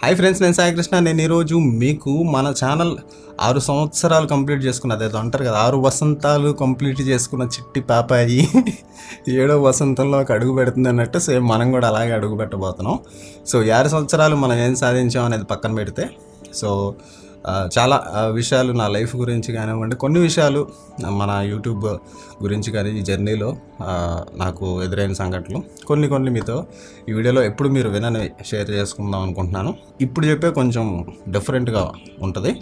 Hi friends నేను సాయి కృష్ణ నేను ఈరోజు మీకు మన ఛానల్ ఆరు సంవత్సరాలు కంప్లీట్ చేసుకున్న అదేదో అంటారు కదా ఆరు వసంతాలు కంప్లీట్ చేసుకున్న చిట్టి పాపాయి ఏడో వసంతంలోకి అడుగు పెడుతుంది అన్నట్టు సేమ్ మనం కూడా అలాగే అడుగు పెట్టబోతున్నాం సో ఈ ఆరు సంవత్సరాలు మనం ఏం సాధించాం అనేది పక్కన పెడితే సో ఆ, చాలా ఆ, విషయాలు నా లైఫ్ గురించి కానివ్వండి కొన్ని విషయాలు మన యూట్యూబ్ గురించి కానీ ఈ జర్నీలో ఆ, నాకు ఎదురైన సంఘటనలు కొన్ని కొన్ని మీతో ఈ వీడియోలో ఎప్పుడు మీరు వినని షేర్ చేసుకుందాం అనుకుంటున్నాను ఇప్పుడు చెప్పే కొంచెం డిఫరెంట్గా ఉంటుంది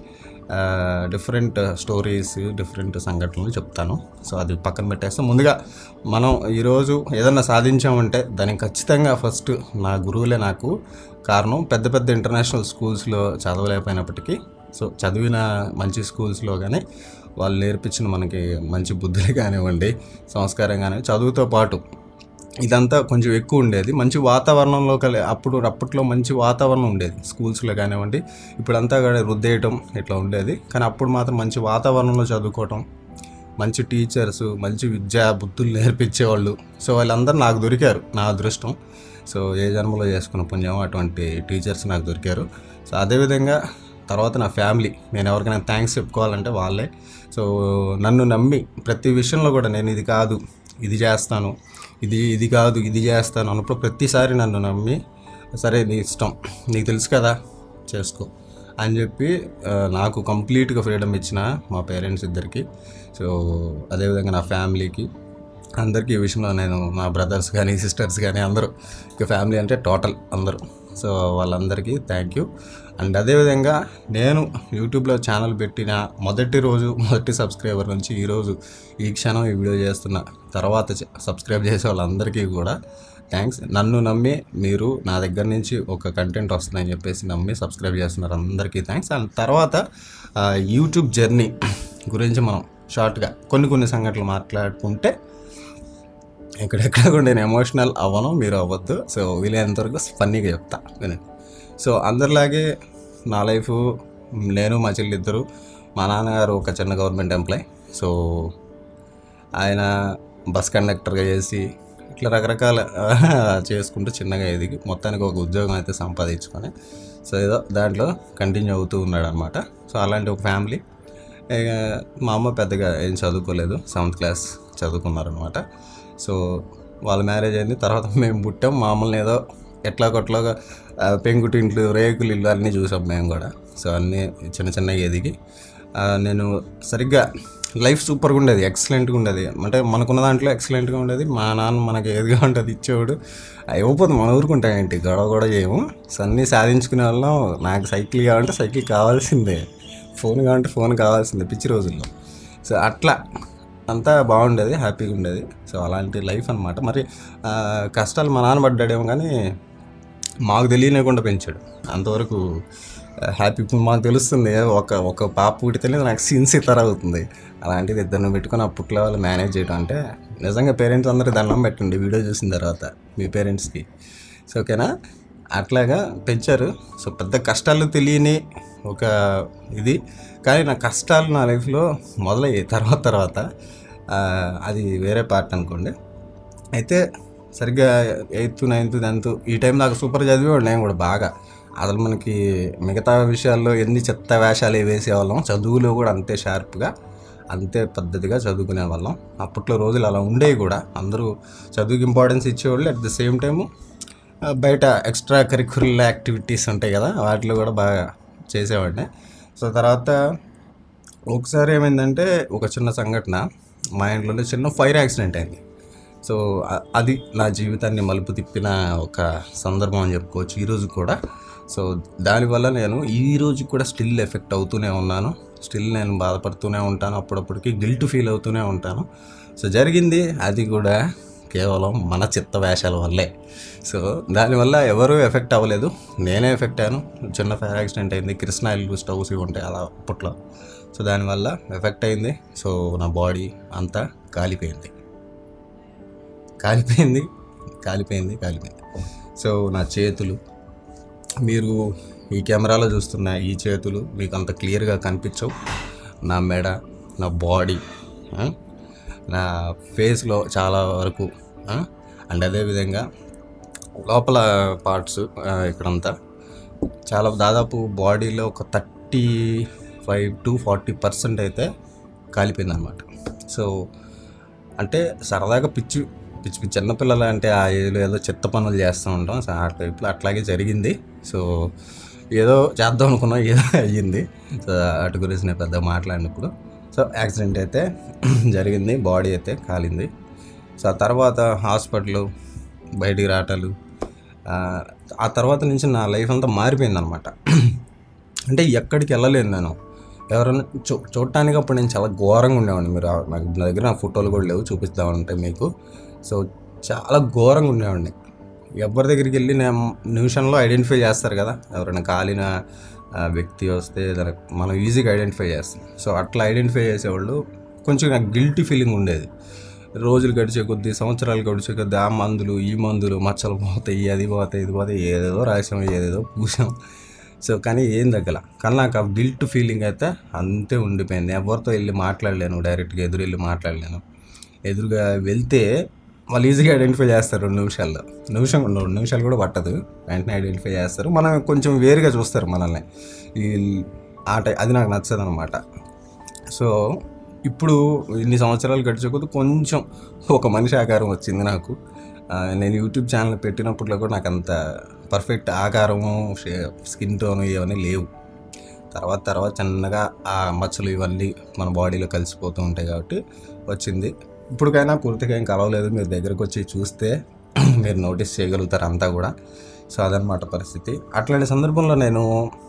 డిఫరెంట్ స్టోరీస్ డిఫరెంట్ సంఘటనలు చెప్తాను సో అది పక్కన పెట్టేస్తే ముందుగా మనం ఈరోజు ఏదన్నా సాధించామంటే దానికి ఖచ్చితంగా ఫస్ట్ నా గురువులే నాకు కారణం పెద్ద పెద్ద ఇంటర్నేషనల్ స్కూల్స్లో చదవలేకపోయినప్పటికీ సో చదివిన మంచి స్కూల్స్లో కానీ వాళ్ళు నేర్పించిన మనకి మంచి బుద్ధులు కానివ్వండి సంస్కారం కానివ్వండి చదువుతో పాటు ఇదంతా కొంచెం ఎక్కువ ఉండేది మంచి వాతావరణంలో కలి అప్పుడు అప్పట్లో మంచి వాతావరణం ఉండేది స్కూల్స్లో కానివ్వండి ఇప్పుడంతా కూడా రుద్దేయటం ఇట్లా ఉండేది కానీ అప్పుడు మాత్రం మంచి వాతావరణంలో చదువుకోవటం మంచి టీచర్స్ మంచి విద్యా బుద్ధులు నేర్పించేవాళ్ళు సో వాళ్ళందరూ నాకు దొరికారు నా అదృష్టం సో ఏ జన్మలో చేసుకున్న పుణ్యం అటువంటి టీచర్స్ నాకు దొరికారు సో అదేవిధంగా తర్వాత నా ఫ్యామిలీ నేను ఎవరికైనా థ్యాంక్స్ చెప్పుకోవాలంటే వాళ్ళే సో నన్ను నమ్మి ప్రతి విషయంలో కూడా నేను ఇది కాదు ఇది చేస్తాను ఇది ఇది కాదు ఇది చేస్తాను అన్నప్పుడు ప్రతిసారి నన్ను నమ్మి సరే నీ ఇష్టం నీకు తెలుసు కదా చేసుకో అని చెప్పి ఆ, నాకు కంప్లీట్గా ఫ్రీడమ్ ఇచ్చిన మా పేరెంట్స్ ఇద్దరికి సో అదేవిధంగా నా ఫ్యామిలీకి అందరికీ ఈ విషయంలో నేను మా బ్రదర్స్ కానీ సిస్టర్స్ కానీ అందరూ ఇక ఫ్యామిలీ అంటే టోటల్ అందరూ సో వాళ్ళందరికీ థ్యాంక్ యూ అండ్ అదేవిధంగా నేను యూట్యూబ్లో ఛానల్ పెట్టిన మొదటి రోజు మొదటి సబ్స్క్రైబర్ నుంచి ఈరోజు ఈ క్షణం ఈ వీడియో చేస్తున్న తర్వాత చ- సబ్స్క్రైబ్ చేసే వాళ్ళందరికీ కూడా థ్యాంక్స్ నన్ను నమ్మి మీరు నా దగ్గర నుంచి ఒక కంటెంట్ వస్తుందని చెప్పేసి నమ్మి సబ్స్క్రైబ్ చేస్తున్నారు అందరికీ థ్యాంక్స్ అండ్ తర్వాత ఆ, యూట్యూబ్ జర్నీ గురించి మనం షార్ట్గా కొన్ని కొన్ని సంఘటనలు మాట్లాడుకుంటే ఎక్కడెక్కడ కూడా నేను ఎమోషనల్ అవ్వను మీరు అవ్వద్దు సో వీలైనంత వరకు ఫన్నీగా చెప్తా వినండి సో అందరిలాగే నా లైఫ్ నేను మా చెల్లిద్దరు మా నాన్నగారు ఒక చిన్న గవర్నమెంట్ ఎంప్లాయ్ సో ఆయన బస్ కండక్టర్గా చేసి ఇట్లా రకరకాల చేసుకుంటూ చిన్నగా ఎదిగి మొత్తానికి ఒక ఉద్యోగం అయితే సంపాదించుకొని సో ఏదో దాంట్లో కంటిన్యూ అవుతూ ఉన్నాడు అనమాట సో అలాంటి ఒక ఫ్యామిలీ ఇక మా అమ్మ పెద్దగా ఏం చదువుకోలేదు సెవెంత్ క్లాస్ చదువుకున్నారనమాట సో వాళ్ళ మ్యారేజ్ అయింది తర్వాత మేము పుట్టాం మామూలు ఏదో ఎట్లా కొట్లాగా పెంకుటింట్లు రేకులు ఇల్లు అన్నీ చూసాం మేము కూడా సో అన్నీ చిన్న చిన్నగా ఎదిగి ఆ, నేను సరిగ్గా లైఫ్ సూపర్గా ఉండేది ఎక్సలెంట్గా ఉండేది అంటే మనకున్న దాంట్లో ఎక్సలెంట్గా ఉండేది మా నాన్న మనకి ఏదిగా ఉంటుంది ఇచ్చేవాడు అయిపోతుంది మన ఊరుకుంటాం ఏంటి గొడవ కూడా చేయము సో అన్నీ సాధించుకునే వాళ్ళం నాకు సైకిల్ కావాలంటే సైకిల్ కావాల్సిందే ఫోన్ కావాలంటే ఫోన్ కావాల్సిందే పిచ్చి రోజుల్లో సో అట్లా అంతా బాగుండేది హ్యాపీగా ఉండేది సో అలాంటి లైఫ్ అనమాట మరి ఆ, కష్టాలు మా నాన్న పడ్డాడేమో కానీ మాకు తెలియనివ్వకుండా పెంచాడు అంతవరకు హ్యాపీ ఇప్పుడు మాకు తెలుస్తుంది ఒక ఒక పాప పుడితేనే నాకు సీన్స్ ఇతర అవుతుంది అలాంటిది ఇద్దరిని పెట్టుకొని అప్పట్లో వాళ్ళు మేనేజ్ చేయడం అంటే నిజంగా పేరెంట్స్ అందరూ దండం పెట్టండి వీడియో చూసిన తర్వాత మీ పేరెంట్స్కి సో ఓకేనా అట్లాగా పెంచారు సో పెద్ద కష్టాలు తెలియని ఒక ఇది కానీ నా కష్టాలు నా లైఫ్లో మొదలయ్యాయి తర్వాత తర్వాత ఆ, అది వేరే పార్ట్ అనుకోండి అయితే సరిగ్గా ఎయిత్ నైన్త్ టెన్త్ ఈ టైం దాకా సూపర్ చదివేవాడు నేను కూడా బాగా అసలు మనకి మిగతా విషయాల్లో ఎన్ని చెత్త వేషాలు వేసేవాళ్ళం చదువులో కూడా అంతే షార్ప్గా అంతే పద్ధతిగా చదువుకునే వాళ్ళం అప్పట్లో రోజులు అలా ఉండేవి కూడా అందరూ చదువుకి ఇంపార్టెన్స్ ఇచ్చేవాళ్ళు అట్ ద సేమ్ టైము బయట ఎక్స్ట్రా కరిక్యులర్ యాక్టివిటీస్ ఉంటాయి కదా వాటిలో కూడా బాగా చేసేవాడిని సో తర్వాత ఒకసారి ఏమైందంటే ఒక చిన్న సంఘటన మా ఇంట్లోనే చిన్న ఫైర్ యాక్సిడెంట్ అయింది సో అ- అది నా జీవితాన్ని మలుపు తిప్పిన ఒక సందర్భం అని చెప్పుకోవచ్చు ఈరోజు కూడా సో దానివల్ల నేను ఈ రోజు కూడా స్టిల్ ఎఫెక్ట్ అవుతూనే ఉన్నాను స్టిల్ నేను బాధపడుతూనే ఉంటాను అప్పుడప్పటికి గిల్ట్ ఫీల్ అవుతూనే ఉంటాను సో జరిగింది అది కూడా కేవలం మన చిత్త వేషాల వల్లే సో దానివల్ల ఎవరు ఎఫెక్ట్ అవ్వలేదు నేనే ఎఫెక్ట్ అయ్యాను చిన్న ఫైర్ యాక్సిడెంట్ అయింది కృష్ణ ఇల్లు స్టవ్స్ ఇవి ఉంటాయి అలా అప్పట్లో సో దానివల్ల ఎఫెక్ట్ అయింది సో నా బాడీ అంతా కాలిపోయింది కాలిపోయింది కాలిపోయింది కాలిపోయింది సో నా చేతులు మీరు ఈ కెమెరాలో చూస్తున్న ఈ చేతులు మీకు అంత క్లియర్గా కనిపించవు నా మెడ నా బాడీ ఆ, నా ఫేస్లో చాలా వరకు ఆ, అండ్ అదేవిధంగా లోపల పార్ట్స్ ఇక్కడంతా చాలా దాదాపు బాడీలో ఒక thirty five to forty percent అయితే కాలిపోయింది అనమాట సో అంటే సరదాగా పిచ్చి పిచ్చి పిచ్చి చిన్నపిల్లలు అంటే ఆ ఏజ్లో ఏదో చెత్త పనులు చేస్తూ ఉంటాం సో ఆ టైప్లో అట్లాగే జరిగింది సో ఏదో చేద్దాం అనుకున్నాం ఏదో అయ్యింది సో అటు గురించి నేను పెద్దగా మాట్లాడినప్పుడు సో యాక్సిడెంట్ అయితే జరిగింది బాడీ అయితే కాలింది సో ఆ తర్వాత హాస్పిటల్ బయటికి రావటాలు ఆ, ఆ తర్వాత నుంచి నా లైఫ్ అంతా మారిపోయింది అనమాట అంటే ఎక్కడికి వెళ్ళలేను నేను ఎవరైనా చూ చూడటానికి అప్పుడు నేను చాలా ఘోరంగా ఉండేవాడిని మీరు ఆ- నాకు నా దగ్గర నా ఫోటోలు కూడా లేవు చూపిస్తామంటే మీకు సో చాలా ఘోరంగా ఉండేవాడిని ఎవరి దగ్గరికి వెళ్ళి నేను నిమిషంలో ఐడెంటిఫై చేస్తారు కదా ఎవరైనా కాలిన ఆ, వ్యక్తి వస్తే దానికి మనం ఈజీగా ఐడెంటిఫై చేస్తాం సో అట్లా ఐడెంటిఫై చేసేవాళ్ళు కొంచెం నాకు గిల్టీ ఫీలింగ్ ఉండేది రోజులు గడిచే కొద్దీ సంవత్సరాలు గడిచే కొద్దీ ఆ మందులు ఈ మందులు మచ్చలు పోతాయి అది పోతాయి ఇది పోతాయి ఏదేదో రాసాం ఏదేదో పూసాం సో కానీ ఏం తగ్గల కానీ నాకు ఆ గిల్ట్ ఫీలింగ్ అయితే అంతే ఉండిపోయింది ఎవరితో వెళ్ళి మాట్లాడలేను డైరెక్ట్గా ఎదురు వెళ్ళి మాట్లాడలేను ఎదురుగా వెళ్తే వాళ్ళు ఈజీగా ఐడెంటిఫై చేస్తారు రెండు నిమిషాల్లో నిమిషం రెండు నిమిషాలు కూడా పట్టదు వెంటనే ఐడెంటిఫై చేస్తారు మనం కొంచెం వేరుగా చూస్తారు మనల్ని ఈ ఆ టై అది నాకు నచ్చదు అనమాట సో ఇప్పుడు ఇన్ని సంవత్సరాలు గడిచే కొద్ది కొంచెం ఒక మనిషి ఆకారం వచ్చింది నాకు ఆ, నేను యూట్యూబ్ ఛానల్ పెట్టినప్పట్లో కూడా నాకు అంత పర్ఫెక్ట్ ఆకారము స్కిన్ టోన్ ఇవన్నీ లేవు తర్వాత తర్వాత చిన్నగా ఆ మచ్చలు ఇవన్నీ మన బాడీలో కలిసిపోతూ ఉంటాయి కాబట్టి వచ్చింది ఇప్పటికైనా పూర్తిగా ఏం కలవలేదు మీరు దగ్గరకు వచ్చి చూస్తే మీరు నోటీస్ చేయగలుగుతారు అంతా కూడా సో అదనమాట పరిస్థితి అట్లాంటి సందర్భంలో నేను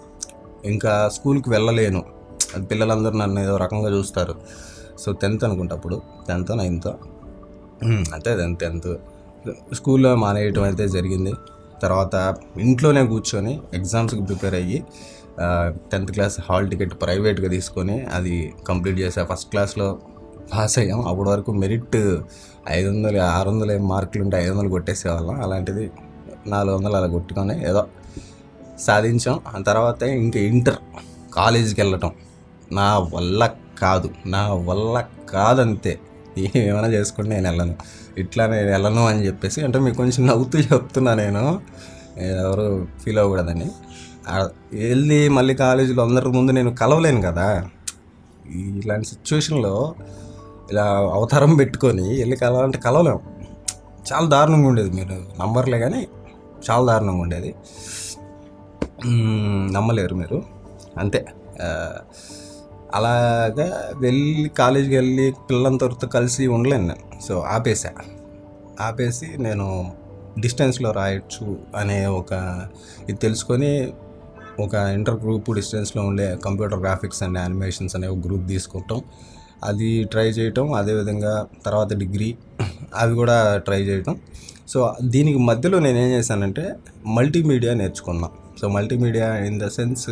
ఇంకా స్కూల్కి వెళ్ళలేను అది పిల్లలందరూ నన్ను ఏదో రకంగా చూస్తారు సో టెన్త్ అనుకుంటా అప్పుడు టెన్త్ నైన్త్ అంతే టెన్త్ టెన్త్ స్కూల్లో మానేయటం అయితే జరిగింది తర్వాత ఇంట్లోనే కూర్చొని ఎగ్జామ్స్కి ప్రిపేర్ అయ్యి టెన్త్ క్లాస్ హాల్ టికెట్ ప్రైవేట్గా తీసుకొని అది కంప్లీట్ చేసా ఫస్ట్ క్లాస్లో పాస్ అయ్యాం అప్పటి వరకు మెరిట్ ఐదు వందలు ఆరు వందలు ఏం మార్కులు ఉంటే ఐదు వందలు కొట్టేసేవాళ్ళం అలాంటిది నాలుగు వందలు అలా కొట్టుకొని ఏదో సాధించాం ఆ తర్వాత ఇంకా ఇంటర్ కాలేజీకి వెళ్ళటం నా వల్ల కాదు నా వల్ల కాదంతే ఏమైనా చేసుకుని నేను వెళ్ళను ఇట్లా నేను వెళ్ళను అని చెప్పేసి అంటే మీకు కొంచెం నవ్వుతూ చెప్తున్నా నేను ఎవరు ఫీల్ అవ్వకూడదని ఆ, వెళ్ళి మళ్ళీ కాలేజీలో అందరి ముందు నేను కలవలేను కదా ఇలాంటి సిచ్యువేషన్లో ఇలా అవతారం పెట్టుకొని వెళ్ళి కలవాలంటే కలవలేము చాలా దారుణంగా ఉండేది మీరు నంబర్లే కానీ చాలా దారుణంగా ఉండేది మ్మ్, నమ్మలేరు మీరు అంతే ఆ, అలాగా వెళ్ళి కాలేజీకి వెళ్ళి పిల్లలందరితో కలిసి ఉండలేను నేను సో ఆపేసా ఆపేసి నేను డిస్టెన్స్లో రాయొచ్చు అనే ఒక ఇది తెలుసుకొని ఒక ఇంటర్ గ్రూప్ డిస్టెన్స్లో ఉండే కంప్యూటర్ గ్రాఫిక్స్ అండ్ యానిమేషన్స్ అనే ఒక గ్రూప్ తీసుకుంటాం అది ట్రై చేయటం అదేవిధంగా తర్వాత డిగ్రీ అవి కూడా ట్రై చేయటం సో దీనికి మధ్యలో నేను ఏం చేశానంటే మల్టీమీడియా నేర్చుకున్నా so multimedia in the sense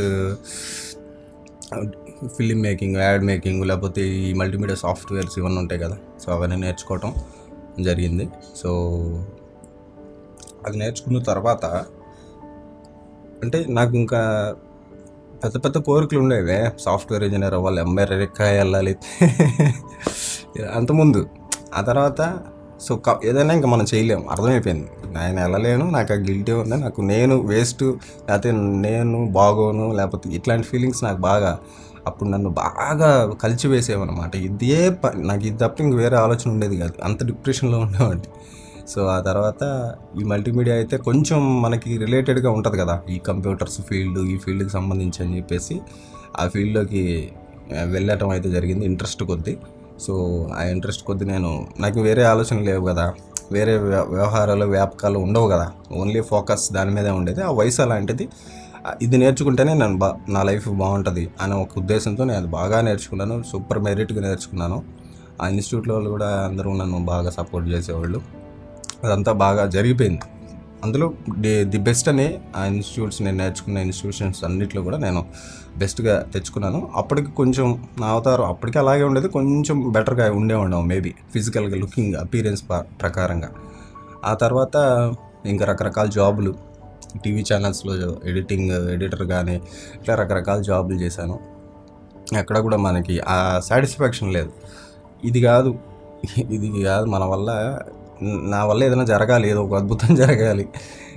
film making ad making లేకపోతే ఈ మల్టీమీడియా సాఫ్ట్వేర్స్ ఇవన్నీ ఉంటాయి కదా సో అవన్నీ నేర్చుకోవటం జరిగింది సో అది నేర్చుకున్న తర్వాత అంటే నాకు ఇంకా పెద్ద పెద్ద కోరికలు ఉండేవి సాఫ్ట్వేర్ ఇంజనీర్ అవ్వాలి అమెరికా వెళ్ళాలి అంతకుముందు ఆ తర్వాత సో క- ఏదైనా ఇంకా మనం చేయలేము అర్థమైపోయింది నేను వెళ్ళలేను నాకు ఆ గిల్టీ ఉంది నాకు నేను వేస్ట్ లేకపోతే నేను బాగోను లేకపోతే ఇట్లాంటి ఫీలింగ్స్ నాకు బాగా అప్పుడు నన్ను బాగా కలిచివేసేవన్నమాట ఇదే ప నాకు ఇది తప్ప ఇంక వేరే ఆలోచన ఉండేది కాదు అంత డిప్రెషన్లో ఉండేవాడిని సో ఆ తర్వాత ఈ మల్టీమీడియా అయితే కొంచెం మనకి రిలేటెడ్గా ఉంటుంది కదా ఈ కంప్యూటర్స్ ఫీల్డ్ ఈ ఫీల్డ్కి సంబంధించి అని చెప్పేసి ఆ ఫీల్డ్లోకి ఆ, వెళ్ళటం అయితే జరిగింది ఇంట్రెస్ట్ కొద్దీ సో ఆ ఇంట్రెస్ట్ కొద్దీ నేను నాకు వేరే ఆలోచనలు లేవు కదా వేరే వ్య- వ్యవహారాలు వ్యాపకాలు ఉండవు కదా ఓన్లీ ఫోకస్ దాని మీదే ఉండేది ఆ వయసు అలాంటిది ఆ, ఇది నేర్చుకుంటేనే నేను బా నా లైఫ్ బాగుంటుంది అనే ఒక ఉద్దేశంతో నేను అది బాగా నేర్చుకున్నాను సూపర్ మెరిట్గా నేర్చుకున్నాను ఆ ఇన్స్టిట్యూట్లో వాళ్ళు కూడా అందరూ నన్ను బాగా సపోర్ట్ చేసేవాళ్ళు అదంతా బాగా జరిగిపోయింది అందులో ది ది బెస్ట్ అని ఆ ఇన్స్టిట్యూట్స్ నేను నేర్చుకున్న ఇన్స్టిట్యూషన్స్ అన్నిట్లో కూడా నేను బెస్ట్గా తెచ్చుకున్నాను అప్పటికి కొంచెం నా అవతారం అప్పటికి అలాగే ఉండేది కొంచెం బెటర్గా ఉండేవాడినాం మేబీ ఫిజికల్గా లుకింగ్ అపీరెన్స్ ప్రకారంగా ఆ తర్వాత ఇంకా రకరకాల జాబులు టీవీ ఛానల్స్లో ఎడిటింగ్ ఎడిటర్ కానీ ఇట్లా రకరకాల జాబులు చేశాను ఎక్కడ కూడా మనకి ఆ సాటిస్ఫాక్షన్ లేదు ఇది కాదు ఇది కాదు మన వల్ల నా వల్ల ఏదైనా జరగాలి ఏదో ఒక అద్భుతం జరగాలి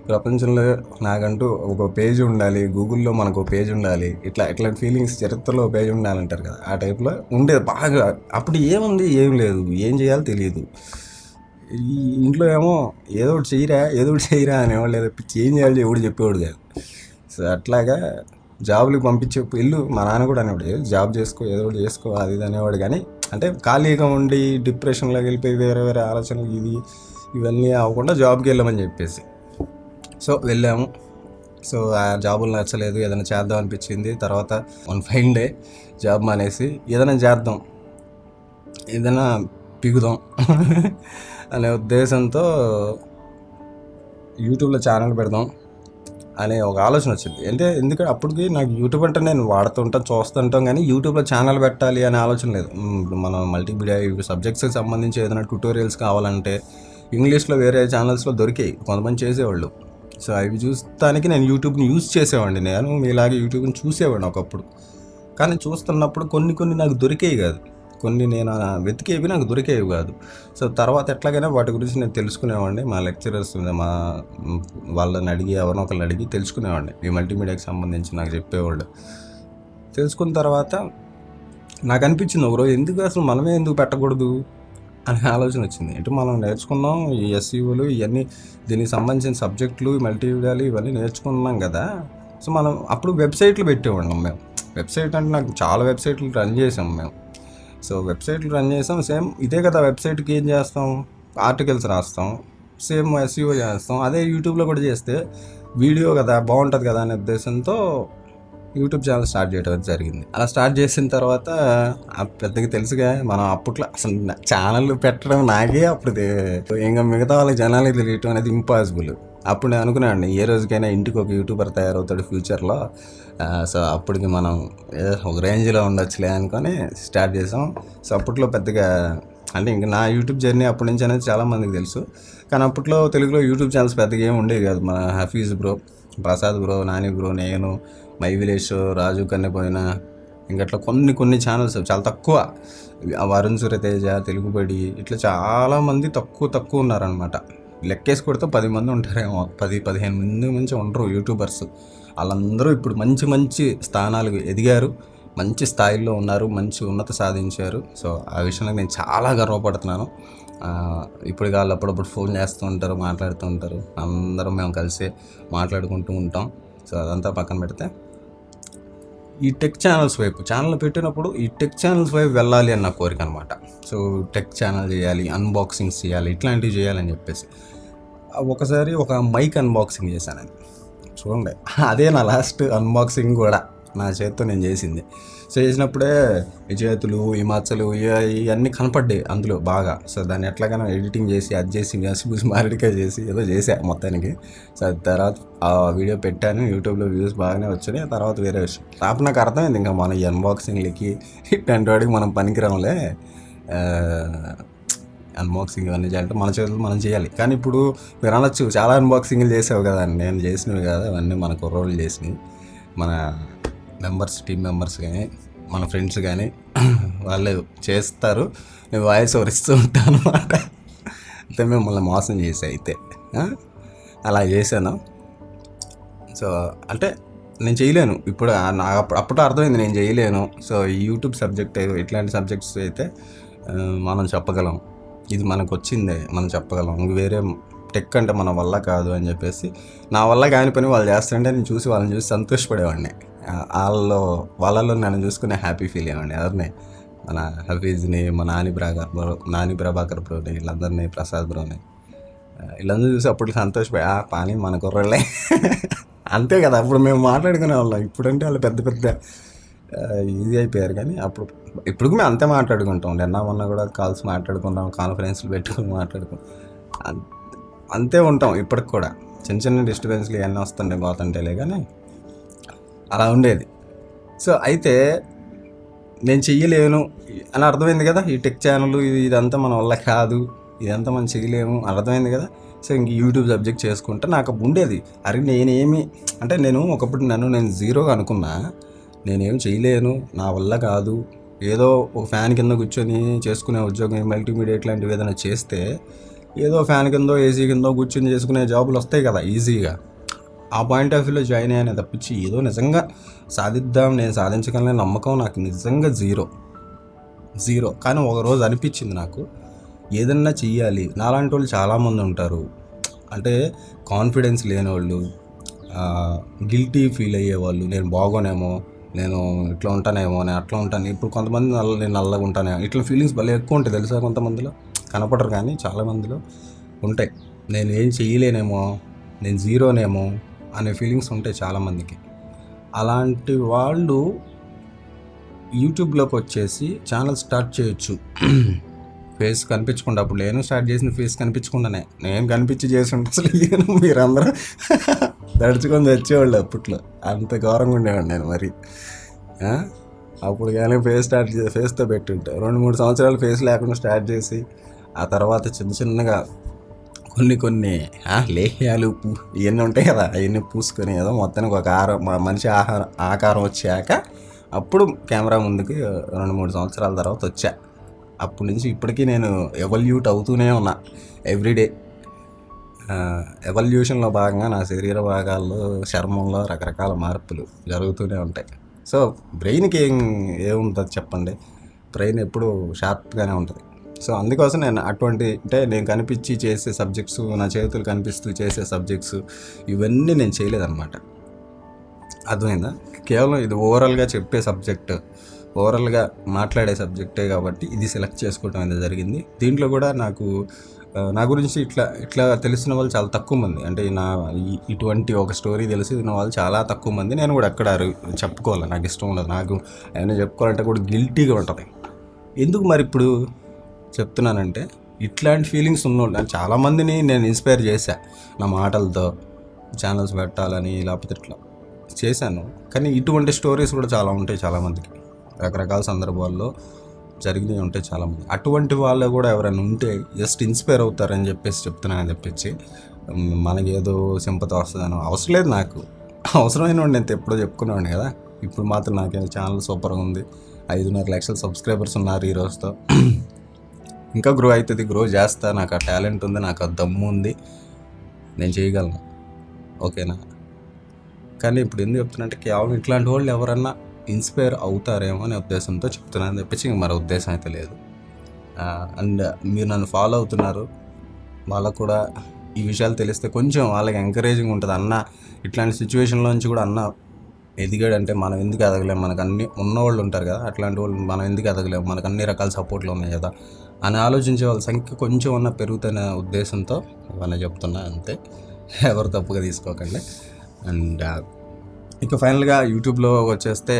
ప్రపంచంలో నాకంటూ ఒక పేజ్ ఉండాలి గూగుల్లో మనకు ఒక పేజ్ ఉండాలి ఇట్లా ఇట్లాంటి ఫీలింగ్స్ చరిత్రలో పేజ్ ఉండాలంటారు కదా ఆ టైప్లో ఉండేది బాగా అప్పుడు ఏముంది ఏం లేదు ఏం చేయాలో తెలియదు ఈ ఇంట్లో ఏమో ఏదో ఒకటి చెయ్యరా ఏదో ఒకటి చెయ్యరా అనేవాళ్ళు ఏదో పిచ్చి ఏం చేయాలి ఎవడు చెప్పేవాడు కాదు సో అట్లాగా జాబులకు పంపించే ఇల్లు మా నాన్న కూడా అనేవాడు "ఏ, జాబ్ చేసుకో ఏదో ఒకటి చేసుకో అది ఇది అనేవాడు కానీ అంటే ఖాళీగా ఉండి డిప్రెషన్లోకి వెళ్ళిపోయి వేరే వేరే ఆలోచనలు ఇవి ఇవన్నీ అవ్వకుండా జాబ్కి వెళ్ళమని చెప్పేసి సో వెళ్ళాము సో ఆ జాబులు నచ్చలేదు ఏదైనా చేద్దాం అనిపించింది తర్వాత వన్ ఫైన్ డే జాబ్ మానేసి ఏదైనా చేద్దాం ఏదైనా పిగుదాం అనే ఉద్దేశంతో యూట్యూబ్లో ఛానల్ పెడదాం అనే ఒక ఆలోచన వచ్చింది అంటే ఎందుకంటే అప్పటికి నాకు యూట్యూబ్ అంటే నేను వాడుతుంటాం చూస్తుంటాం కానీ యూట్యూబ్లో ఛానల్ పెట్టాలి అనే ఆలోచన లేదు మ్, మనం మల్టీమీడియా సబ్జెక్ట్స్కి సంబంధించి ఏదైనా ట్యూటోరియల్స్ కావాలంటే ఇంగ్లీష్లో వేరే ఛానల్స్లో దొరికాయి కొంతమంది చేసేవాళ్ళు సో అవి చూస్తానికి నేను యూట్యూబ్ని యూజ్ చేసేవాడిని నేను మీలాగే యూట్యూబ్ని చూసేవాడిని ఒకప్పుడు కానీ చూస్తున్నప్పుడు కొన్ని కొన్ని నాకు దొరికేవి కాదు కొన్ని నేను ఆ వెతికేవి నాకు దొరికేవి కాదు సో తర్వాత ఎట్లాగైనా వాటి గురించి నేను తెలుసుకునేవాడిని మా లెక్చరర్స్ మా మ్, వాళ్ళని అడిగి ఎవరినో ఒకరిని అడిగి తెలుసుకునేవాడిని ఈ మల్టీమీడియాకి సంబంధించి నాకు చెప్పేవాళ్ళు తెలుసుకున్న తర్వాత నాకు అనిపించింది ఒకరోజు ఎందుకు అసలు మనమే ఎందుకు పెట్టకూడదు అనే ఆలోచన వచ్చింది అంటే మనం నేర్చుకున్నాం ఈ ఎస్ఈఓలు ఇవన్నీ దీనికి సంబంధించిన సబ్జెక్టులు మల్టీమీడియాలు ఇవన్నీ నేర్చుకున్నాం కదా సో మనం అప్పుడు వెబ్సైట్లు పెట్టేవాళ్ళం మేము వెబ్సైట్ అంటే నాకు చాలా వెబ్సైట్లు రన్ చేసాం మేము సో వెబ్సైట్లు రన్ చేసాం సేమ్ ఇదే కదా వెబ్సైట్కి ఏం చేస్తాం ఆర్టికల్స్ రాస్తాం సేమ్ ఎస్ఈఓ చేస్తాం అదే యూట్యూబ్లో కూడా చేస్తే వీడియో కదా బాగుంటుంది కదా అనే ఉద్దేశంతో యూట్యూబ్ ఛానల్ స్టార్ట్ చేయడం అయితే జరిగింది అలా స్టార్ట్ చేసిన తర్వాత ఆ పెద్దగా తెలుసుగా మనం అప్పట్లో అసలు ఛానల్ పెట్టడం నాకే అప్పుడు తె- ఇంకా మిగతా వాళ్ళకి జనాలకి తెలియటం అనేది ఇంపాసిబుల్ అప్పుడు నేను అనుకున్నాను ఏ రోజుకైనా ఇంటికి ఒక యూట్యూబర్ తయారవుతాడు ఫ్యూచర్లో ఆ, సో అప్పటికి మనం ఏ ఒక రేంజ్లో ఉండొచ్చులే అనుకొని స్టార్ట్ చేసాం సో అప్పట్లో పెద్దగా అంటే ఇంక నా యూట్యూబ్ జర్నీ అప్పటి నుంచి అనేది చాలామందికి తెలుసు కానీ అప్పట్లో తెలుగులో యూట్యూబ్ ఛానల్స్ పెద్దగా ఏమి ఉండేవి కాదు మన Hafeez bro Prasad bro Nani bro నేను మై విలేజ్ రాజు కన్నెపోయిన ఇంకట్లా కొన్ని కొన్ని ఛానల్స్ చాలా తక్కువ ఆ వరుణ్ సూర్యతేజ తెలుగుబడి ఇట్లా చాలామంది తక్కువ తక్కువ ఉన్నారనమాట లెక్కేసి కొడితే పది మంది ఉంటారేమో పది పదిహేను మంది మంచి ఉండరు యూట్యూబర్స్ వాళ్ళందరూ ఇప్పుడు మంచి మంచి స్థానాలు ఎదిగారు మంచి స్థాయిలో ఉన్నారు మంచి ఉన్నత సాధించారు సో ఆ విషయంలో నేను చాలా గర్వపడుతున్నాను ఆ, ఇప్పుడు వాళ్ళు అప్పుడప్పుడు ఫోన్ చేస్తూ ఉంటారు మాట్లాడుతూ ఉంటారు అందరం మేము కలిసి మాట్లాడుకుంటూ ఉంటాం సో అదంతా పక్కన పెడితే ఈ టెక్ ఛానల్స్ వైపు ఛానల్ పెట్టినప్పుడు ఈ టెక్ ఛానల్స్ వైపు వెళ్ళాలి అన్న కోరిక అనమాట సో టెక్ ఛానల్ చేయాలి అన్బాక్సింగ్స్ చేయాలి ఇట్లాంటివి చేయాలని చెప్పేసి ఒకసారి ఒక మైక్ అన్బాక్సింగ్ చేశాను నేను చూడండి అదే నా లాస్ట్ అన్బాక్సింగ్ కూడా నా చేతితో నేను చేసింది సో చేసినప్పుడే ఈ చేతులు ఈ మచ్చలు ఇవ- ఇవన్నీ కనపడ్డాయి అందులో బాగా సో దాన్ని ఎట్లాగైనా ఎడిటింగ్ చేసి అది చేసి వేసి మారిడికాయ చేసి ఏదో చేసా మొత్తానికి సో అది తర్వాత ఆ వీడియో పెట్టాను యూట్యూబ్లో వ్యూస్ బాగానే వచ్చినాయి ఆ తర్వాత వేరే విషయం అప్పుడు నాకు అర్థమైంది ఇంకా మన ఈ అన్బాక్సింగ్లకి ఇట్లాంటి వాడికి మనం పనికిరాములే అన్బాక్సింగ్ ఇవన్నీ చేయాలంటే మన చేతులు మనం చేయాలి కానీ ఇప్పుడు మీరు అనొచ్చు చాలా అన్బాక్సింగ్లు చేసావు కదా అని నేను చేసినవి కదా అవన్నీ మన కుర్రోళ్ళు చేసినవి మన మెంబర్స్ టీం మెంబర్స్ కానీ మన ఫ్రెండ్స్ కానీ వాళ్ళు చేస్తారు నేను వాయిస్ ఓవర్ ఇస్తూ ఉంటాను అనమాట అయితే మిమ్మల్ని మోసం చేసా అయితే ఆ? అలా చేశాను సో అంటే నేను చేయలేను ఇప్పుడు ఆ- నాకు అప్పుడు అప్పుడు అర్థమైంది నేను చేయలేను సో ఈ యూట్యూబ్ సబ్జెక్ట్ ఇట్లాంటి సబ్జెక్ట్స్ అయితే ఆ, మనం చెప్పగలం ఇది మనకు వచ్చిందే మనం చెప్పగలం ఇంక వేరే టెక్ అంటే మన వల్ల కాదు అని చెప్పేసి నా వల్ల కాని పని వాళ్ళు చేస్తుంటే నేను చూసి వాళ్ళని చూసి సంతోషపడేవాడిని ఆ, వాళ్ళలో వాళ్ళలో నన్ను చూసుకునే హ్యాపీ ఫీల్ అయ్యేవాడిని ఎవరిని మన హఫీజ్ని మా నాని బ్రాగర్ బ్రో నాని ప్రభాకర్ బ్రోని వీళ్ళందరినీ ప్రసాద్ బ్రోని ఆ, వీళ్ళందరూ చూసి అప్పుడు సంతోషపోయి ఆ పాని మన కుర్రలే అంతే కదా అప్పుడు మేము మాట్లాడుకునే వాళ్ళం ఇప్పుడంటే వాళ్ళు పెద్ద పెద్ద ఆ, ఇది అయిపోయారు కానీ అప్పుడు ఇప్పుడు మేము అంతే మాట్లాడుకుంటాం నిన్న మొన్న కూడా కాల్స్ మాట్లాడుకుంటాం కాన్ఫరెన్స్లు పెట్టుకుని మాట్లాడుకుంటాం అం- అంతే ఉంటాం ఇప్పటికి కూడా చిన్న చిన్న డిస్టర్బెన్స్లు ఇవన్నీ వస్తుంటాయి పోతుంటేలే కానీ అలా ఉండేది సో అయితే నేను చెయ్యలేను అని అర్థమైంది కదా ఈ టెక్ ఛానల్ ఇది ఇదంతా మన వల్ల కాదు ఇదంతా మనం చేయలేము అర్థమైంది కదా సో ఇంక యూట్యూబ్ సబ్జెక్ట్ చేసుకుంటే నాకు అప్పుడు ఉండేది అరే నేనేమి అంటే నేను ఒకప్పుడు నన్ను నేను జీరో అనుకున్నా నేనేం చేయలేను నా వల్ల కాదు ఏదో ఒక ఫ్యాన్ కింద కూర్చొని చేసుకునే ఉద్యోగం మల్టీమీడియా ఇట్లాంటివి ఏదైనా చేస్తే ఏదో ఫ్యాన్ కిందో ఏసీ కిందో కూర్చొని చేసుకునే జాబులు వస్తాయి కదా ఈజీగా ఆ పాయింట్ ఆఫ్ వ్యూలో జాయిన్ అయ్యానే తప్పించి ఏదో నిజంగా సాధిద్దాం నేను సాధించగలనే నమ్మకం నాకు నిజంగా జీరో జీరో కానీ ఒకరోజు అనిపించింది నాకు ఏదన్నా చెయ్యాలి నాలాంటి వాళ్ళు చాలామంది ఉంటారు అంటే కాన్ఫిడెన్స్ లేని వాళ్ళు గిల్టీ ఫీల్ అయ్యేవాళ్ళు నేను బాగోనేమో నేను ఇట్లా ఉంటానేమో నేను అట్లా ఉంటాను ఇప్పుడు కొంతమంది నల్ల నేను నల్లగా ఉంటానేమో ఇట్లా ఫీలింగ్స్ భలే ఎక్కువ ఉంటాయి తెలుసా కొంతమందిలో కనపడరు కానీ చాలా మందిలో ఉంటాయి నేను ఏం చేయలేనేమో నేను జీరోనేమో అనే ఫీలింగ్స్ ఉంటాయి చాలామందికి అలాంటి వాళ్ళు యూట్యూబ్లోకి వచ్చేసి ఛానల్ స్టార్ట్ చేయొచ్చు ఫేస్ కనిపించకుండా అప్పుడు నేను స్టార్ట్ చేసిన ఫేస్ కనిపించకుండానే నేను కనిపించి చేసి ఉంటే అసలు ఈయన మీరందరూ దడుచుకొని తెచ్చేవాళ్ళు అప్పట్లో అంత ఘోరంగా ఉండేవాడు నేను మరి ఆ? అప్పుడు కానీ ఫేస్ స్టార్ట్ చే ఫేస్తో పెట్టుంటే రెండు మూడు సంవత్సరాలు ఫేస్ లేకుండా స్టార్ట్ చేసి ఆ తర్వాత చిన్న చిన్నగా కొన్ని కొన్ని ఆ, లేహ్యాలు పూ ఇవన్నీ ఉంటాయి కదా అవన్నీ పూసుకొని ఏదో మొత్తానికి ఒక ఆహారం మ- మనిషి ఆహారం ఆకారం వచ్చాక అప్పుడు కెమెరా ముందుకి రెండు మూడు సంవత్సరాల తర్వాత వచ్చా అప్పటి నుంచి ఇప్పటికీ నేను ఎవల్యూట్ అవుతూనే ఉన్నా ఎవ్రీడే ఎవల్యూషన్లో భాగంగా నా శరీర భాగాల్లో చర్మంలో రకరకాల మార్పులు జరుగుతూనే ఉంటాయి సో బ్రెయిన్కి ఏం ఏముంటుంది చెప్పండి బ్రెయిన్ ఎప్పుడు షార్ప్గానే ఉంటుంది సో అందుకోసం నేను అటువంటి అంటే నేను కనిపించి చేసే సబ్జెక్ట్స్ నా చేతులు కనిపిస్తూ చేసే సబ్జెక్ట్స్ ఇవన్నీ నేను చేయలేదన్నమాట అర్థమైందా కేవలం ఇది ఓవరాల్గా చెప్పే సబ్జెక్ట్ ఓవరాల్గా మాట్లాడే సబ్జెక్టే కాబట్టి ఇది సెలెక్ట్ చేసుకోవడం అనేది జరిగింది దీంట్లో కూడా నాకు ఆ, నా గురించి ఇట్లా ఇట్లా తెలిసిన వాళ్ళు చాలా తక్కువ మంది అంటే నా ఈ- ఇటువంటి ఒక స్టోరీ తెలిసిన వాళ్ళు చాలా తక్కువ మంది నేను కూడా ఎక్కడ అరు- చెప్పుకోవాలి నాకు ఇష్టం ఉండదు నాకు ఏమైనా చెప్పుకోవాలంటే కూడా గిల్టీగా ఉంటుంది ఎందుకు మరి ఇప్పుడు చెప్తున్నానంటే ఇట్లాంటి ఫీలింగ్స్ ఉన్నోళ్ళు నేను చాలామందిని నేను ఇన్స్పైర్ చేశా నా మాటలతో ఛానల్స్ పెట్టాలని లేకపోతే ఇట్లా చేశాను కానీ ఇటువంటి స్టోరీస్ కూడా చాలా ఉంటాయి చాలామందికి రకరకాల సందర్భాల్లో జరిగినవి ఉంటాయి చాలామంది అటువంటి వాళ్ళు కూడా ఎవరైనా ఉంటే జస్ట్ ఇన్స్పైర్ అవుతారని చెప్పేసి చెప్తున్నానని చెప్పించి ఉమ్, మనకి ఏదో సింపతి వస్తుందని అవసరం లేదు నాకు అవసరమైన వాడిని నేను ఎప్పుడో చెప్పుకునేవాడిని కదా ఇప్పుడు మాత్రం నాకేం ఛానల్ సూపర్గా ఉంది ఐదున్నర లక్షల సబ్స్క్రైబర్స్ ఉన్నారు ఈ రోజుతో ఇంకా గ్రో అవుతుంది గ్రో చేస్తా నాకు ఆ టాలెంట్ ఉంది నాకు ఆ దమ్ము ఉంది నేను చేయగలను ఓకేనా కానీ ఇప్పుడు ఎందుకు చెప్తున్నట్టే కేవలం ఇట్లాంటి వాళ్ళు ఎవరన్నా ఇన్స్పైర్ అవుతారేమో అనే ఉద్దేశంతో చెప్తున్నాను తప్పించి ఇంక మరో ఉద్దేశం అయితే లేదు అండ్ మీరు నన్ను ఫాలో అవుతున్నారు వాళ్ళకు కూడా ఈ విషయాలు తెలిస్తే కొంచెం వాళ్ళకి ఎంకరేజింగ్ ఉంటుంది అన్న ఇట్లాంటి సిచ్యువేషన్లో నుంచి కూడా అన్న ఎదిగాడంటే మనం ఎందుకు ఎదగలేం మనకు అన్ని ఉన్నవాళ్ళు ఉంటారు కదా అట్లాంటి వాళ్ళు మనం ఎందుకు ఎదగలేం మనకు అన్ని రకాల సపోర్ట్లు ఉన్నాయి కదా అని ఆలోచించే వాళ్ళ సంఖ్య కొంచెం ఉన్న పెరుగుతున్న ఉద్దేశంతో ఇవన్నీ చెప్తున్నా అంతే ఎవరు తప్పుగా తీసుకోకండి అండ్ ఇక ఫైనల్గా యూట్యూబ్లో వచ్చేస్తే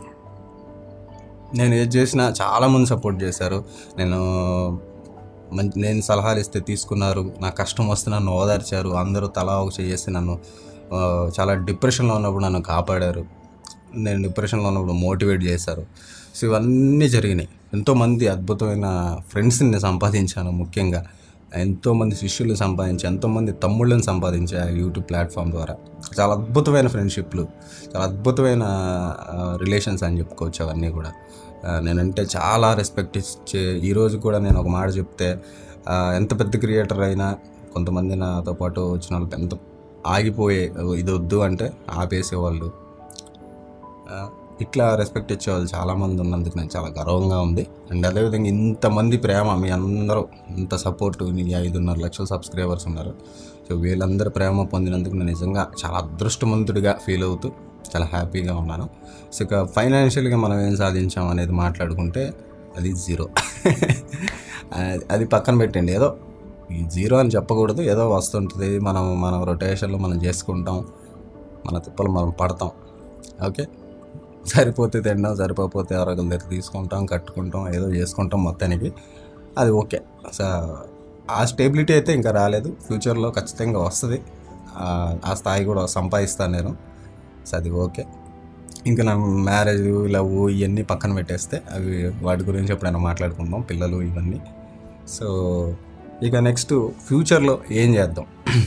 నేను ఏది చేసినా చాలామంది సపోర్ట్ చేశారు నేను మంచి నేను సలహాలు ఇస్తే తీసుకున్నారు నా కష్టం వస్తే నన్ను ఓదార్చారు అందరూ తలా ఒక చేసి నన్ను ఆ, చాలా డిప్రెషన్లో ఉన్నప్పుడు నన్ను కాపాడారు నేను డిప్రెషన్లో ఉన్నప్పుడు మోటివేట్ చేశారు సో ఇవన్నీ జరిగినాయి ఎంతోమంది అద్భుతమైన ఫ్రెండ్స్ని నేను సంపాదించాను ముఖ్యంగా ఎంతోమంది శిష్యులు సంపాదించి ఎంతోమంది తమ్ముళ్ళని సంపాదించా యూట్యూబ్ ప్లాట్ఫామ్ ద్వారా చాలా అద్భుతమైన ఫ్రెండ్షిప్లు చాలా అద్భుతమైన రిలేషన్స్ అని చెప్పుకోవచ్చు అవన్నీ కూడా ఆ, నేనంటే చాలా రెస్పెక్ట్ ఇచ్చే ఈరోజు కూడా నేను ఒక మాట చెప్తే ఆ, ఎంత పెద్ద క్రియేటర్ అయినా కొంతమంది నాతో పాటు వచ్చిన వాళ్ళు ఎంత ఆగిపోయే ఇది వద్దు అంటే ఆపేసేవాళ్ళు ఆ, ఇట్లా రెస్పెక్ట్ ఇచ్చేవాళ్ళు చాలామంది ఉన్నందుకు నాకు చాలా గర్వంగా ఉంది అండ్ అదేవిధంగా ఇంతమంది ప్రేమ మీ అందరూ ఇంత సపోర్ట్ నీ ఐదున్నర లక్షల సబ్స్క్రైబర్స్ ఉన్నారు సో వీళ్ళందరూ ప్రేమ పొందినందుకు నేను నిజంగా చాలా అదృష్టవంతుడిగా ఫీల్ అవుతూ చాలా హ్యాపీగా ఉన్నాను సో ఇక ఫైనాన్షియల్గా మనం ఏం సాధించాం అనేది మాట్లాడుకుంటే అది జీరో అది పక్కన పెట్టండి ఏదో ఈ జీరో అని చెప్పకూడదు ఏదో వస్తుంటుంది మనం మన రొటేషన్లో మనం చేసుకుంటాం మన తిప్పలు మనం పడతాం ఓకే సరిపోతే తినడం సరిపోతే ఎవరొకరి దగ్గర తీసుకుంటాం కట్టుకుంటాం ఏదో చేసుకుంటాం మొత్తానికి అది ఓకే సో ఆ స్టేబిలిటీ అయితే ఇంకా రాలేదు ఫ్యూచర్లో ఖచ్చితంగా వస్తుంది ఆ- ఆ స్థాయి కూడా సంపాదిస్తాను నేను సో అది ఓకే ఇంకా నా మ్యారేజ్ లవ్ ఇవన్నీ పక్కన పెట్టేస్తే అవి వాటి గురించి ఎప్పుడైనా మాట్లాడుకుందాం పిల్లలు ఇవన్నీ సో ఇక నెక్స్ట్ ఫ్యూచర్లో ఏం చేద్దాం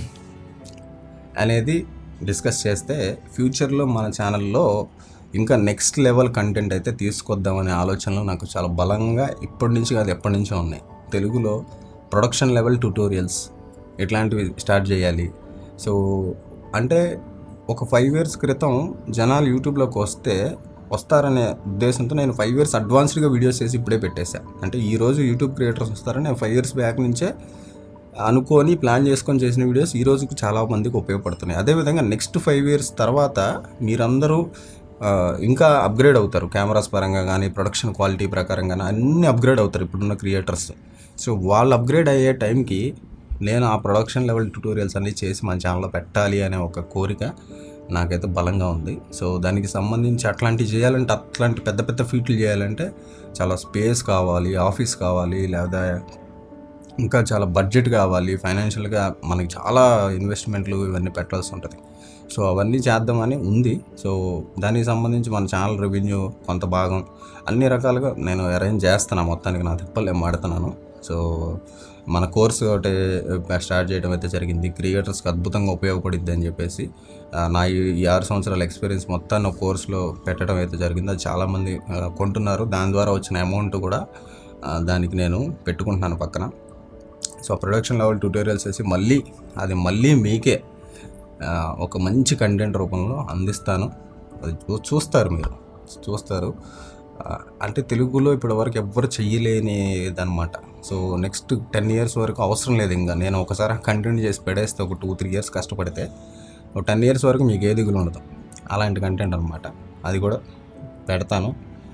అనేది డిస్కస్ చేస్తే ఫ్యూచర్లో మన ఛానల్లో ఇంకా నెక్స్ట్ లెవెల్ కంటెంట్ అయితే తీసుకొద్దామనే ఆలోచనలు నాకు చాలా బలంగా ఇప్పటి నుంచి కాదు ఎప్పటి నుంచో ఉన్నాయి తెలుగులో ప్రొడక్షన్ లెవెల్ ట్యూటోరియల్స్ ఇట్లాంటివి స్టార్ట్ చేయాలి సో అంటే ఒక ఫైవ్ ఇయర్స్ క్రితం జనాలు యూట్యూబ్లోకి వస్తే వస్తారనే ఉద్దేశంతో నేను ఫైవ్ ఇయర్స్ అడ్వాన్స్డ్గా వీడియోస్ చేసి ఇప్పుడే పెట్టేశా అంటే ఈ రోజు యూట్యూబ్ క్రియేటర్స్ వస్తారని నేను ఫైవ్ ఇయర్స్ బ్యాక్ నుంచే అనుకొని ప్లాన్ చేసుకొని చేసిన వీడియోస్ ఈ రోజుకి చాలా మందికి ఉపయోగపడుతున్నాయి అదేవిధంగా నెక్స్ట్ ఫైవ్ ఇయర్స్ తర్వాత మీరందరూ ఆ, ఇంకా అప్గ్రేడ్ అవుతారు కెమెరాస్ పరంగా కానీ ప్రొడక్షన్ క్వాలిటీ ప్రకారం కానీ అన్ని అప్గ్రేడ్ అవుతారు ఇప్పుడున్న క్రియేటర్స్ సో వాళ్ళు అప్గ్రేడ్ అయ్యే టైంకి నేను ఆ ప్రొడక్షన్ లెవెల్ ట్యూటోరియల్స్ అన్నీ చేసి మన ఛానల్లో పెట్టాలి అనే ఒక కోరిక నాకైతే బలంగా ఉంది సో దానికి సంబంధించి అట్లాంటివి చేయాలంటే అట్లాంటి పెద్ద పెద్ద ఫీట్లు చేయాలంటే చాలా స్పేస్ కావాలి ఆఫీస్ కావాలి లేదా ఇంకా చాలా బడ్జెట్ కావాలి ఫైనాన్షియల్గా మనకి చాలా ఇన్వెస్ట్మెంట్లు ఇవన్నీ పెట్టాల్సి ఉంటుంది సో అవన్నీ చేద్దామని ఉంది సో దానికి సంబంధించి మన ఛానల్ రెవెన్యూ కొంత భాగం అన్ని రకాలుగా నేను అరేంజ్ చేస్తాను మొత్తానికి నా తిప్పలు నేను మాడుతున్నాను సో మన కోర్సు ఒకటి స్టార్ట్ చేయడం అయితే జరిగింది క్రియేటర్స్కి అద్భుతంగా ఉపయోగపడిద్ది అని చెప్పేసి ఆ, నా ఈ ఈ ఆరు సంవత్సరాల ఎక్స్పీరియన్స్ మొత్తాన్ని ఒక కోర్సులో పెట్టడం అయితే జరిగింది అది చాలామంది ఆ, కొంటున్నారు దాని ద్వారా వచ్చిన అమౌంట్ కూడా ఆ, దానికి నేను పెట్టుకుంటున్నాను పక్కన సో ప్రొడక్షన్ లెవెల్ ట్యూటోరియల్స్ వేసి మళ్ళీ అది మళ్ళీ మీకే ఆ, ఒక మంచి కంటెంట్ రూపంలో అందిస్తాను అది చూ- చూస్తారు మీరు చూస్తారు ఆ, అంటే తెలుగులో ఇప్పటివరకు ఎవ్వరు చెయ్యలేనిదన్నమాట సో నెక్స్ట్ టెన్ ఇయర్స్ వరకు అవసరం లేదు ఇంకా నేను ఒకసారి కంటెంట్ చేసి పెడేస్తే ఒక టూ త్రీ ఇయర్స్ కష్టపడితే ఒక టెన్ ఇయర్స్ వరకు మీకు ఏ దిగులు ఉండదు అలాంటి కంటెంట్ అనమాట అది కూడా పెడతాను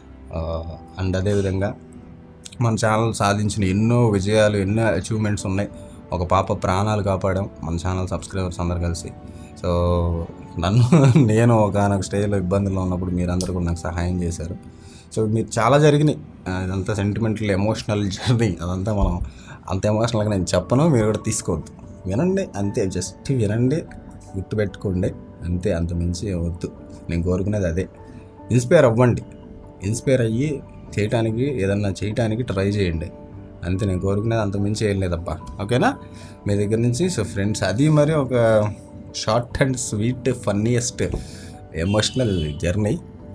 అండ్ అదేవిధంగా మన ఛానల్ సాధించిన ఎన్నో విజయాలు ఎన్నో అచీవ్మెంట్స్ ఉన్నాయి ఒక పాప ప్రాణాలు కాపాడాం మన ఛానల్ సబ్స్క్రైబర్స్ అందరు కలిసి సో నన్ను నేను ఒకనొక స్టేజ్లో ఇబ్బందుల్లో ఉన్నప్పుడు మీరందరూ కూడా నాకు సహాయం చేశారు సో మీరు చాలా జరిగినాయి ఆ, ఇదంతా సెంటిమెంటల్ ఎమోషనల్ జర్నీ అదంతా మనం అంత ఎమోషనల్గా నేను చెప్పను మీరు కూడా తీసుకోవద్దు వినండి అంతే జస్ట్ వినండి గుర్తుపెట్టుకోండి అంతే అంత మించి వద్దు నేను కోరుకునేది అదే ఇన్స్పైర్ అవ్వండి ఇన్స్పైర్ అయ్యి చేయటానికి ఏదన్నా చేయటానికి ట్రై చేయండి అంతే నేను కోరుకునేది అంత మించి ఏం లేదప్పా ఓకేనా మీ దగ్గర నుంచి సో ఫ్రెండ్స్ అది మరి ఒక short and sweet funniest emotional journey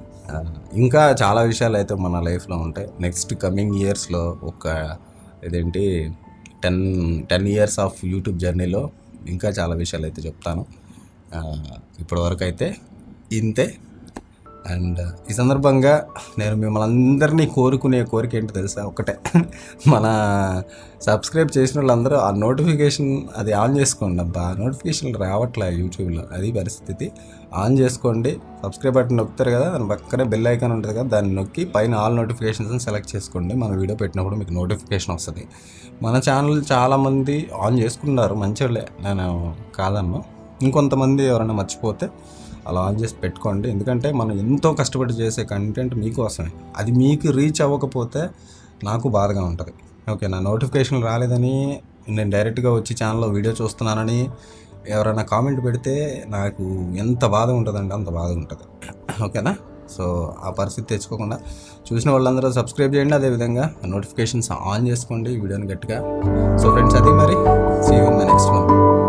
ఇంకా చాలా విషయాలు అయితే మన లైఫ్లో ఉంటాయి నెక్స్ట్ కమింగ్ ఇయర్స్లో ఒక ఇదేంటి ten ten years of YouTube జర్నీలో ఇంకా చాలా విషయాలు అయితే చెప్తాను ఆ, ఇప్పటివరకు అయితే ఇంతే అండ్ ఈ సందర్భంగా నేను మిమ్మల్ని అందరినీ కోరుకునే కోరిక ఏంటో తెలుసా ఒకటే మన సబ్స్క్రైబ్ చేసిన వాళ్ళందరూ ఆ నోటిఫికేషన్ అది ఆన్ చేసుకోండి అబ్బా నోటిఫికేషన్ రావట్లే యూట్యూబ్లో అది పరిస్థితి ఆన్ చేసుకోండి సబ్స్క్రైబ్ బటన్ నొక్కుతారు కదా దాని పక్కనే బెల్ ఐకాన్ ఉంటుంది కదా దాన్ని నొక్కి పైన ఆల్ నోటిఫికేషన్స్ సెలెక్ట్ చేసుకోండి మన వీడియో పెట్టినప్పుడు మీకు నోటిఫికేషన్ వస్తుంది మన ఛానల్ చాలామంది ఆన్ చేసుకున్నారు మంచివాళ్ళే నేను కాదన్ను ఇంకొంతమంది ఎవరైనా మర్చిపోతే అలా ఆన్ చేసి పెట్టుకోండి ఎందుకంటే మనం ఎంతో కష్టపడి చేసే కంటెంట్ మీకోసమే అది మీకు రీచ్ అవ్వకపోతే నాకు బాధగా ఉంటుంది ఓకే నా నోటిఫికేషన్ రాలేదని నేను డైరెక్ట్గా వచ్చి ఛానల్లో వీడియో చూస్తున్నానని ఎవరైనా కామెంట్ పెడితే నాకు ఎంత బాధ ఉంటుందంటే అంత బాధ ఉంటుంది ఓకేనా సో ఆ పరిస్థితి తెచ్చుకోకుండా చూసిన వాళ్ళందరూ సబ్స్క్రైబ్ చేయండి అదేవిధంగా నోటిఫికేషన్స్ ఆన్ చేసుకోండి ఈ వీడియోని గట్టిగా సో ఫ్రెండ్స్ అది మరి see in the next one